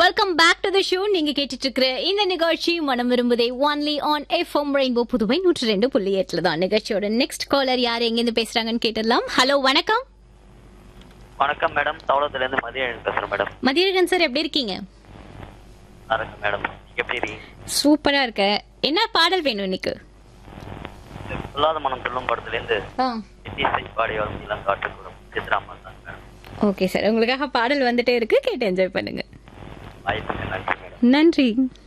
welcome back to the show நீங்க கேட்டுட்டு இருக்கிற இந்த நிகழ்ச்சி மனம் விரும்புதே only on FM rainbow Puduvai நூற்றி ரெண்டு புள்ளி எட்டுல தான் நிகழ்ச்சியோட நெக்ஸ்ட் காலர் யார் எங்கிருந்து பேசுறாங்கன்னு கேட்டுடலாம் ஹலோ வணக்கம் வணக்கம் மேடம் தவளத்துல இருந்து மதியம் பேசுறேன் மேடம் மதியழகன் சார் எப்படி இருக்கீங்க நல்லா இருக்கேன் மேடம் நீங்க எப்படி இருக்கீங்க சூப்பரா இருக்க என்ன பாடல் வேணும் இன்னைக்கு இந்த சொல்லாத மனம் சொல்லும் படத்துல இருந்து நிதிசை பாடி வரும் இளம் காட்டுக்கூடும் சித்ராமா தான் மேடம் ஓகே சார் உங்களுக்காக பாடல் வந்துட்டே இருக்கு கேட்டு என்ஜாய் பண்ணுங்க வாய்ப்புக்கு நன்றி மேடம் நன்றி